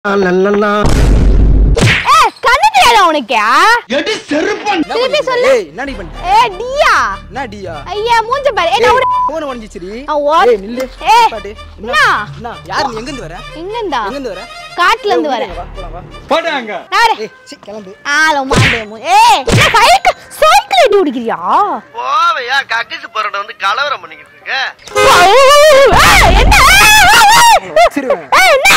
ஏய் கண்ணு தெரியாதா உனக்கு எடி செருப்பன் என்ன திருப்பி பண்ணிட்டு சொல்லு. இருக்க? ஏய் என்னடி பண்ணிட்ட ஏ டியா என்ன டியா ஐயா மூஞ்ச பாரு ஏய் நான் விட போன் உடைஞ்சிச்சுடி ஆ, what? ஏய் நில்லு ஏய், பாட்டு என்ன? என்ன யார் நீ எங்க இருந்து வர எங்க இருந்தா எங்க இருந்து வர காட்டுல இருந்து வரேன் வா போலாம் வா போடாங்க யாரு ஏய் சி கிளம்பு ஆளோ மாண்டே மூ ஏய் என்ன சைக்கிள் சைக்கிள் எட்டி ஓடிக்கிறியா போவையா கக்கிசு பரோட்டை வந்து கலவரம் பண்ணிக்கிட்டு இருக்க ஏய், என்ன சிறுவன் ஏய் என்ன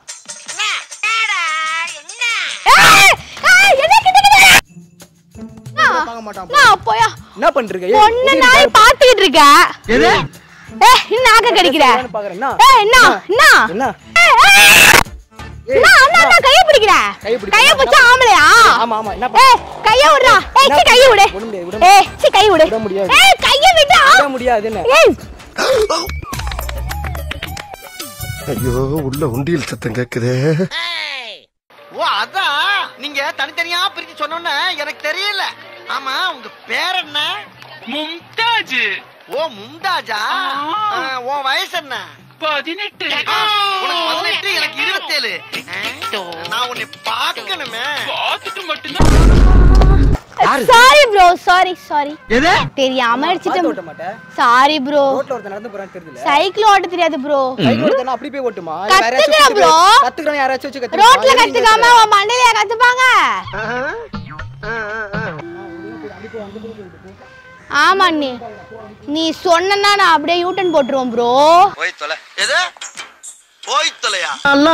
ஏய், ஏய், என்ன கிட்ட கிட்ட? என்ன? பார்க்க மாட்டான் என்ன, போயா என்ன பண்ணிட்டு இருக்க? ஏய், பொண்ணு எதுக்கு நாய் பாரு- பாத்துக்கிட்டு இருக்க எது ஏய் என்ன ஆக்க கடிக்கிற நானு பார்க்கறேன். என்ன? ஏய் என்ன என்ன என்ன ஏய், ஏய், ஏய், என்ன அண்ணா அண்ணா கைய பிடிக்கிற கைய பிடிக்கிறேன். கைய பிடிச்சா ஆம்பளையா ஆமா ஆமா என்ன ஏய் கைய விடுறா ஏய் சி கைய விடு விட முடியாது, விட ஏய் சி கைய விடு விட முடியாது. ஏய் கைய விடுடா விட முடியாது என்ன ஏய் ஐயோ உள்ள உண்டியல் சத்தம் கேக்குதே ஓ அதான் நீங்க தனித்தனியா பிரிச்சு சொன்னோன்னு எனக்கு தெரியல ஆமா உங்க பேர் என்ன மும்தாஜ் ஓ மும்தாஜா ஆ, உன் வயசு என்ன பதினெட்டு உனக்கு பதினெட்டு எனக்கு இருபத்தேழு நான் உன்னை பார்க்கணுமே பார்த்துட்டு மட்டும்தான் சாரி ப்ரோ சாரி சாரி எது தெரியாம பார்த்து அடிச்சிட்டேன் ஓட்ட மாட்டேன் சாரி ப்ரோ ரோட்ல ஒருத்தன் நடந்து போறான்னு தெரியல சைக்கிள் ஓட்ட தெரியாது ப்ரோ சைக்கிள் ஓட்டுனா அப்படி போய் ஓட்டுமா இல்ல வேற யாராச்சும் கத்துக்கிறேன் வச்சு bro. கத்துக்கிறேன் யாராச்சும் வச்சு கத்துக்கிறேன் ரோட்ல கத்துக்காம உன் மண்டையில கத்துப்பாங்க ஆமா நீ நீ சொன்னா நான் அப்படியே யூட்டன் போட்டுருவோம் ப்ரோ போய் தொலை எது போய் தொலையா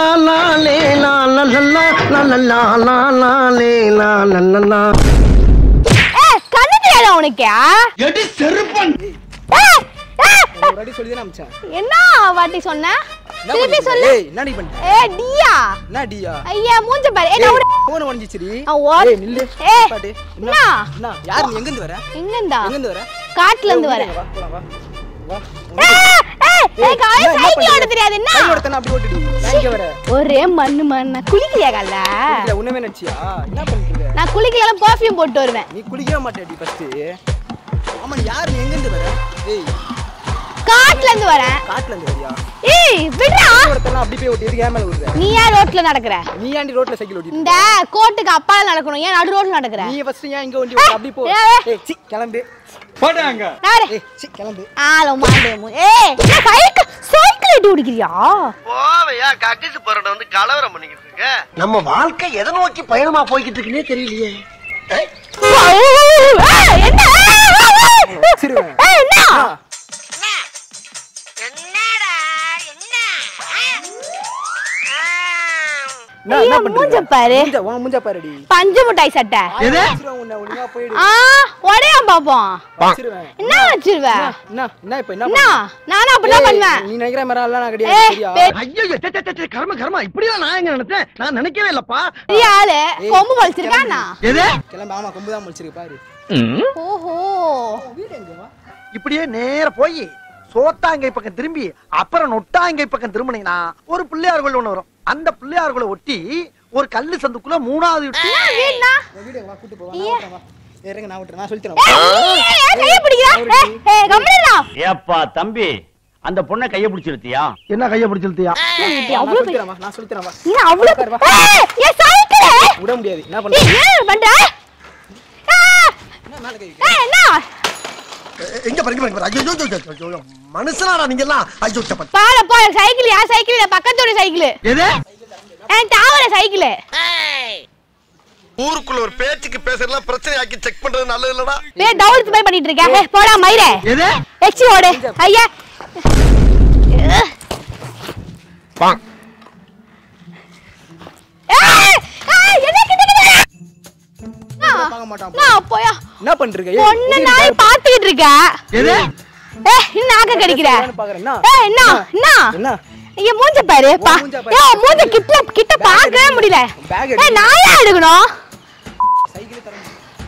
ஏ கண்ணு தெரியாதா உனக்கு எடி செருப்பன் ஏய், ஏய், ஒரு வாட்டி சொல்லி தான் அமிச்சேன் என்ன வாட்டி சொன்ன என்ன திருப்பி பண்ணிட்டு சொல்லு இருக்க? ஏய் என்னடி பண்ணிட்ட ஏ டியா என்ன டியா ஐயா மூஞ்ச பாரு ஏய் நான் விட போன் உடைஞ்சிச்சுடி ஆ, what? ஏய் நில்லு ஏய், பாட்டு என்ன? என்ன யார் நீ எங்க இருந்து வர எங்க இருந்தா எங்க இருந்து வர காட்டுல இருந்து வரேன் வா போலாம் வா வா ஏய், ஏய், ஏய், காய் என்ன- என்ன சைக்கிள் ஓட்ட பண்ற? தெரியாது என்ன சைக்கிள் ஓட்டுனா அப்படி ஓட்டுடி நான் இங்க வர ஒரே மண்ணு மண்ணு குளிக்கலையா காலைல இல்ல உண்மையே நினைச்சியா என்ன பண்ணிட்டு இருக்க? நான் குளிக்கலாம் பர்ஃப்யூம் போட்டு வருவேன் நீ குளிக்கவே மாட்டேடி ஃபர்ஸ்ட் ஆமா நீ யார் நீ எங்க இருந்து வர ஏய் காட்டுல இருந்து வரேன் காட்டுல இருந்து வரியா ஏய் விடுறா ஒருத்தனா அப்படி போய் ஓட்டி எதுக்கு ஏன் மேல விடுற நீ ஏன் ரோட்ல நடக்கிற நீ ஏன்டி ரோட்ல சைக்கிள் ஓட்டி இந்த கோட்டுக்கு அப்பால நடக்கணும் ஏன் நடு ரோட்ல நடக்கிற நீ ஃபர்ஸ்ட் ஏன் இங்க வண்டி ஓட்ட அப்படி போ ஏய். ஏய் சி கிளம்பு போடாங்க யாரு ஏய் சி கிளம்பு ஆளோ மாண்டே மூ ஏய் என்ன சைக்கிள் சைக்கிள் எட்டி ஓடிக்கிறியா போவையா கக்கிசு பரோட்டை வந்து கலவரம் பண்ணிக்கிட்டு இருக்க நம்ம வாழ்க்கை எதை நோக்கி பயணமா போய்கிட்டு இருக்குன்னே தெரியலையே ஏய், என்ன சிறுவன் ஏய், என்ன என்ன ஐயோ, என்ன பண்ற மூஞ்ச பாரு. மூஞ்ச உன் மூஞ்ச பாருடி பஞ்சு மிட்டாய் சட்டை எது சிறுவன் உன்னை ஒழுங்கா போயிடு ஆ உடையா பாப்போம் சிறுவன் என்ன வச்சிருவ என்ன என்ன இப்ப என்ன என்ன பண்ண? நானும் அப்படிதான் ஏய், பண்ணுவேன் நீ நினைக்கிற மாதிரி எல்லாம் நான் ஏய், கிடையாது சரியா பெரிய ஐயோ கர்ம கர்மா இப்படிதான் நான் எங்க நினைச்சேன் நான் நினைக்கவே இல்லப்பா ஆளு கொம்பு வலிச்சிருக்கானா எது கிளம்பு ஆமா கொம்பு தான் முடிச்சிருக்கு பாரு ஓஹோ இப்படியே நேர போய் சோத்தாங்கை பக்கம் திரும்பி அப்புறம் நொட்டாங்கை பக்கம் திரும்பினீங்கன்னா ஒரு பிள்ளையார் கோயில் ஒண்ணு வரும் அந்த பிள்ளையார் கோயிலை ஒட்டி ஒரு கல்லு சந்துக்குள்ள மூணாவது வீடு. வீடுனா வீடு வா கூட்டு போ வா, நான் ஓட்டுறேன், வா ஏய், இருங்க நான் விட்டுறேன் நான் சொல்லித் தரேன் ஏய், ஏய், ஏய், கைய பிடிக்கிறா ஏய், ஏய், கம்முனுடா. ஏப்பா தம்பி அந்த பொண்ணை கைய பிடிச்சிருத்தியா என்ன கைய பிடிச்சிருத்தியா ஏய், இப்படி நான் அவ்வளவு சொல்லித் பெரிய- தரேன், வா, நான் சொல்லித் தரேன், வா. என்ன அவ்வளவு ஏய், ஏய், சைக்கிளு. விட முடியாது என்ன ஏய், பண்ண என்ன பண்ற ஏய், என்ன மேல கை வைக்கிற? ஏய், என்ன எங்க பாருங்க பாருங்க ஐயோ ஐயோ, ஐயோ, ஐயோ மனுஷனாடா நீங்க எல்லாம் ஐயோ சப்பா பாரு பாரு சைக்கிள் யார் சைக்கிள் இல்ல பக்கத்தோட சைக்கிள் எது என் தாவர சைக்கிள் ஊருக்குள்ள ஒரு பேச்சுக்கு பேசுறதுலாம் பிரச்சனை ஆக்கி செக் பண்றது நல்லது இல்லடா பேர் டவுல்ஸ் மாதிரி பண்ணிட்டு இருக்கேன் ஏய், போடா மயிரே எது எக்ஸி ஓடு ஐயா ஏய், ஏய், என்ன கிட்ட கிட்ட? பார்க்க மாட்டான் போ. நான் போயா என்ன பண்ணிட்டு இருக்க? ஏய், பொண்ணு எதுக்கு நாய் பாரு? பாத்துக்கிட்டு இருக்க எது ஏய் என்ன ஆக்க கடிக்கிற நானும் பார்க்கறேன், என்ன? ஏய் என்ன என்ன என்ன இங்க மூஞ்ச பாரு பா உன் மூஞ்ச பாரு. ஏய் உன் மூஞ்ச கிட்ட கிட்ட Bag பார்க்கவே எடு. முடியல Bag எடு. ஏய் நான் ஏன் எடுக்கணும் சைக்கிள் தரேன்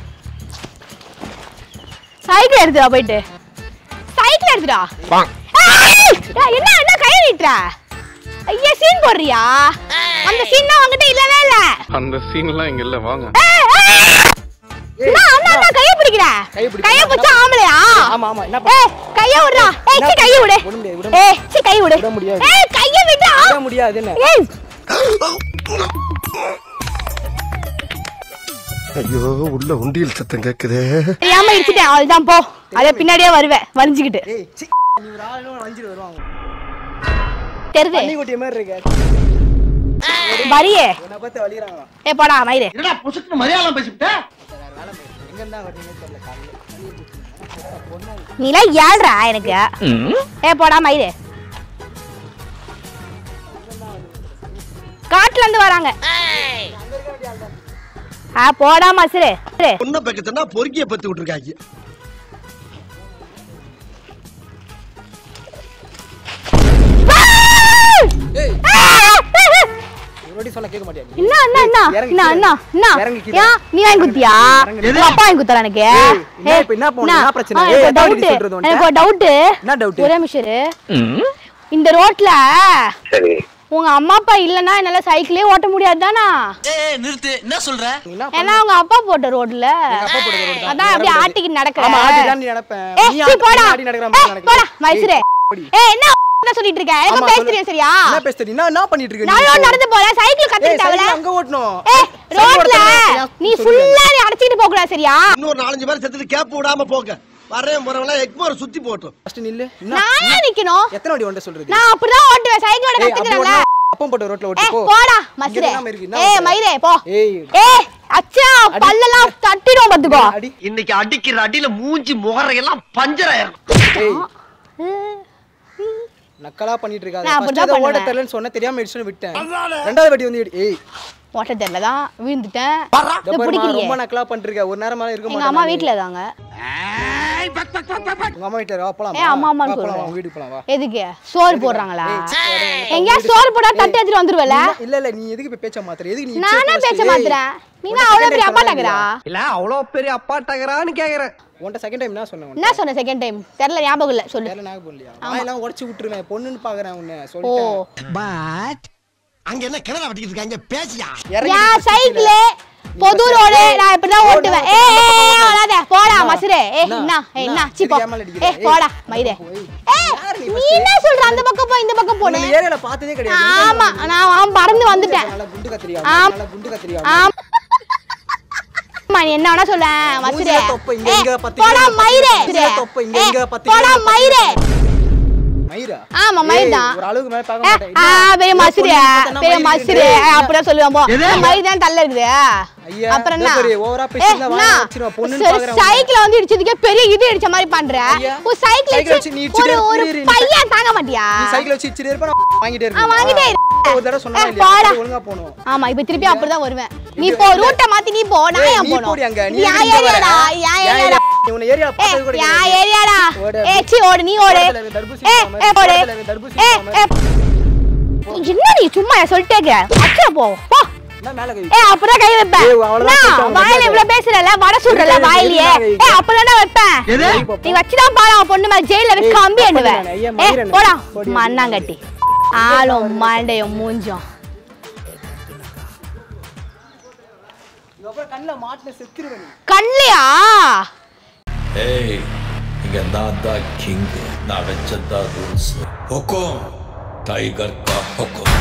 சைக்கிள் எடுத்துடா போயிட்டு சைக்கிள் எடுத்துடா ஏய், ஏய், என்ன என்ன கை நீட்டுற ஐயா சீன் போடுறியா அந்த சீன் தான் உன்கிட்ட இல்லவே இல்ல அந்த சீன்லாம் இங்க இல்ல வாங்க ஏய், ஏய், ஏய், நான் அண்ணா அண்ணா கைய பிடிக்கிற கையை பிடிக்க. கைய பிடிச்சா ஆம்பளையா ஆமா ஆமா என்ன பண்ண? ஏய் கைய விடுறா ஏய் சி கைய விடு விட முடியாது, விட ஏய் சி கை விடு விட முடியாது. ஏய் கைய விடுடா விட முடியாது என்ன ஏய் ஐயோ உள்ள உண்டியல் சத்தம் கேக்குதே தெரியாம இடிச்சிட்டேன் அவள்தான் போ அதே பின்னாடியே வருவேன் வலிஞ்சுக்கிட்டு ஏய் சி நீ ஒரு ஆளும் வஞ்சிட்டு வருவாங்க தெரியுது தண்ணி குட்டிய மாதிரி இருக்க வரியே உன்னை பார்த்து வலிக்கிறாங்களாம் ஏ போடா மயிறு என்னடா புசுக்கு மலையாளம் பேசிவிட்ட எங்க இருந்தா வரீங்கன்னு தெரியல காலையில நீலாம் ஏழ்றா எனக்கு ஏ போடா மயிறு காட்டுல இருந்து வராங்க ஆ போடா மசுரு மசுரு. பொண்ணை பக்கத்துனா பொறுக்கிய பத்து விட்டுருக்காங்க ஏய் ஆ! ஒரு வாட்டி சொன்னா கேட்க மாட்டியா நீ? என்ன என்ன என்ன இறங்கு என்ன கீழே. என்ன என்ன இறங்கு கீழே. ஏன் நீ வாங்கி குத்தியா இறங்கு. உங்க அப்பா வாங்கி குத்தாரா எனக்கு ஏய், என்ன இப்ப என்ன பண்ணணும்? என்ன பிரச்சனை? ஆ, ஏய், எனக்கு எத்தனை ஒரு வாட்டி doubt. சொல்றது உன்கிட்ட? எனக்கு ஒரு டவுட் என்ன doubt? ஒரே நிமிஷம் இரு. இந்த ரோட்ல உங்க அம்மா அப்பா இல்லனா என்னால சைக்கிளே ஓட்ட முடியாது தானா ஏய் நிறுத்து என்ன சொல்ற நீ என்ன ஏன்னா உங்க அப்பா போட்ட ரோட்ல எங்க அப்பா போட்ட road தான். அதான் நீ அப்படியே நடக்க ஆட்டிக்கிட்டு நடக்கிற ஆமா ஆட்டிதான் நீ நினைப்பேன் ஏ நீ சீ ஆட்டி- போடா நீ ஆட்டி நடக்கிற ஏ மாதிரி போடா நினைக்கிறேன். மைசூரே ஏய், போடி. ஏ என்ன என்ன சொல்லிட்டு இருக்க எனக்கு ஆமா, பேச சொல்லு. தெரியும் சரியா என்ன பேசுற நீ? என்ன என்ன பண்ணிட்டு இருக்க நீ நானும் இப்போ? நடந்து போறேன் சைக்கிள் ஏய், கத்துக்கிட்டாவல சைக்கிள் அங்க ஓட்டணும் ஏ சைக்கிள் ரோட்ல ஓட்டணும். ஏன் நீ சொல்லுங்க. ஃபுல்லா நீ அடைச்சிட்டு போக கூடாது சரியா இன்னொரு நாலஞ்சு பேர் செத்துட்டு கேப் விடாம போங்க வரேன் போறவங்கள எக்மோர் சுத்தி போட்டோம் First நில்லு என்ன? நான் ஏன் நிக்கணும் எத்தனை வாட்டி உன்கிட்ட சொல்றது நான் அப்படிதான் ஓட்டுவேன் சைக்கிளோட ஏய், அப்படி கத்துக்கிறேன்ல ஓட்டுனா அப்பம் போட்ட ரோட்ல ஏ ஓட்டு போ போடா இங்க மசுரே என்ன இருக்கு? என்ன ஏய் ஓட்டுற? மயிரே போ ஏய் ஏய் அச்சா பல்லெல்லாம் தட்டிடும் பாத்துக்கோ அடி இன்னைக்கு அடிக்கிற அடியில மூஞ்சி முகரையெல்லாம் பஞ்சர் ஆயிரும் ஏய் நக்கலா பண்ணிட்டு இருக்காத நான் First அப்படிதான் அதை ஓட்ட பண்ணுவேன். தெரியலன்னு சொன்ன தெரியாம இடிச்சுன்னு விட்டேன் ரெண்டாவது வாட்டி வந்து இடி- ஏய் ஓட்ட தெரியல தான் விழுந்துட்டேன் இதோ இது பாரும்மா, பிடிக்கலையே ரொம்ப நக்கலா பண்ணிருக்க ஒரு நேரம் மேல இருக்க எங்க மாட்டேன் அம்மா நானு. வீட்ல இருக்காங்க உங்க அம்மா வீட்ல வா போலாம் ஏன் அம்மா அம்மான்னு போலாம் சொல்ற? வா, வீட்டுக்கு போலாம் வா எதுக்கு சோறு போடுறாங்களா ஏய், எங்கயா சோறு போட்டா தட்டி எடுத்துட்டு வந்துருவல இல்ல இல்ல நீ எதுக்கு இப்ப பேச்ச மாத்துற எதுக்கு நீ நானே இப்ப பேச ஏய், மாத்துறேன் நீ தான் அவ்வளவு பெரிய அப்பா டகரா இல்ல அவ்வளவு பெரிய அப்பா டகரான்னு கேக்குறேன் உன்கிட்ட செகண்ட் டைம் என்ன சொன்னேன் உன்கிட்ட? என்ன சொன்ன செகண்ட் டைம் தெரியல ஞாபகம் இல்ல சொல்லு வேலை நாக போடலையா வாயெல்லாம் உடச்சு விட்டுருவேன் பொண்ணுன்னு பாக்குறேன் உன்னை ஓ சொல்லிட்டேன் பட் அங்க என்ன கிணறு வெட்டிக்கிட்டு இருக்காங்க பேசியா இறங்கி என் first சைக்கிள் கீழே. பொது ரோடு நான் இப்படிதான் ஓட்டுவேன் ஏ வராத போடா மசுரே ஏ என்ன? என்ன ஏ, என்ன என்ன? சி போ தெரியாமல் அடிக்கிற. ஏ ஏய், போடா மயிரே ஏய், ஏ யாரு நீ நீ first? என்ன சொல்ற அந்த பக்கம் போ இந்த பக்கம் போனே உன்னை ஏரியால பார்த்ததே கிடையாது ஆமா நான் அவன் பறந்து வந்துட்டேன் நல்லா குண்டு கத்திரியா ஆம். நல்லா குண்டு கத்திரியா ஆமா நீ என்ன வேணா சொல்ல மசுரே மூஞ்சில தொப்பை இங்க, ஏ, இங்க பத்து போடா கிலோ மயிரே மூஞ்சில தொப்பை இங்க, ஏ, இங்க பத்து போடா கிலோ பத்து மயிரே மயிரா ஆமா மயிர் ஏய், தான் ஒரு அளவுக்கு மேல பார்க்க ஏ, மாட்டேன் ஆ என்ன? பெரிய என்ன மசுரே பொண்ணு பார்த்தா பெரிய மயிர் மசுரே இருக்குது. அப்படிதான் சொல்லுவேன் போ மயிர் தான் தள்ள இருக்குது ஐயா, அப்புறம் இதோ என்ன பாரு, overஆ ஏ, பேசியிருந்தா வாயை என்ன? வச்சிருவேன். பொண்ணுன்னு சரி, பார்க்கறேன் உன்னை. சைக்கிள வந்து இடிச்சதுக்கே பெரிய இது இடிச்ச மாதிரி பண்ற ஐயா, ஒரு சைக்கிள் சைக்கிள் வச்சு வச்சு நீ ஒரு இடிச்சிட்டே ஒரு இரு, நீ பையன் தாங்க மாட்டியா நீ சைக்கிள் வச்சு இடிச்சிட்டே இருப்ப, நான் வாங்கிட்டே ஆ, இருக்கேன். வாங்கிட்டே இரு. ஒரு தடவை சொன்னா ஏ, இல்லையா? போடா. ஒழுங்கா போகணும். ஆமா இப்ப திருப்பி அப்படிதான் வருவேன் நீ இது- போ இது- ரூட்ட மாத்தி நீ போ நான் ஏய், ஏன் நீ போணும் போடி அங்க, நீ இது எதுக்கு என் இங்க வர? ஏரியாடா என் என் ஏரியாடா ஏரியா, நீ உன்னை ஏரியால ஏ பார்த்தது கூட என் கிடையாது. ஏரியாடா ஓடு. ஏ சி ஓடு நீ ஓடு பக்கத்துல இவன் தர்பூசணி ஏ பழம் ஏ மாதிரி, போடு பக்கத்துல இவன் தர்பூசணி ஏ பழம் மாதிரி. ஏ என்ன நீ சும்மா சொல்லிட்டே இருக்க அச்சா போ போ என்ன மேல கை ஏ அப்பதான் கை வைப்பேன் ஏய், அவ்வளவுதான் என்ன, சொல்லிட்டேன், வாயில உனக்கு இவ்வளவு பேசுறல வட சுடுறல எதுக்கு வாயிலேயே எதுக்கு ஏ அப்பதான் வைப்பேன் எது? நீ வச்சுதான் பாரு அவன் பொண்ணு மேல ஜெயில வச்சு ஏய், கம்பி தப்பு எண்ணுவேன் பண்ணானே, ஐயா, ஏ மயிரனே. போடா போடி, மண்ணாங்கட்டி ஆளும் மண்டையும் மூஞ்சும் இதுக்கப்புறம் கண்ணுல மாட்டுல செத்துருவேன் நீ. கண்லையா ஏய் இங்க நான் தான் கிங் நான் வச்சதா ரூல்ஸ் ஹொக்கோம் டைகர் கா ஹொக்கோம்